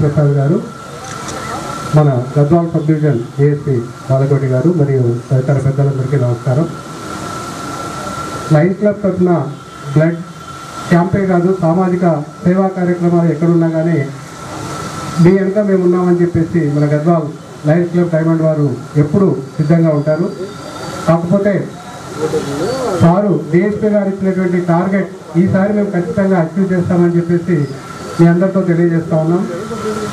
ప్రసాద్ గారు మన Gadwal sub division ASP Balakoti garu మరియు తదితర పెద్దలందరికీ నమస్కారం లయన్స్ క్లబ్ తరఫున బ్లడ్ క్యాంపే కాదు సామాజిక సేవా కార్యక్రమాలు ఎక్కడున్నా కానీ మీ వెనుక మేము ఉన్నామని చెప్పేసి మన గద్వాల్ లయన్స్ క్లబ్ డైమండ్ వారు ఎప్పుడు సిద్ధంగా ఉంటారు కాకపోతే సారు డిఎస్పీ గారు ఇచ్చినటువంటి టార్గెట్ ఈసారి మేము ఖచ్చితంగా అచీవ్ చేస్తామని చెప్పేసి మీ అందరితో తెలియజేస్తా ఉన్నాం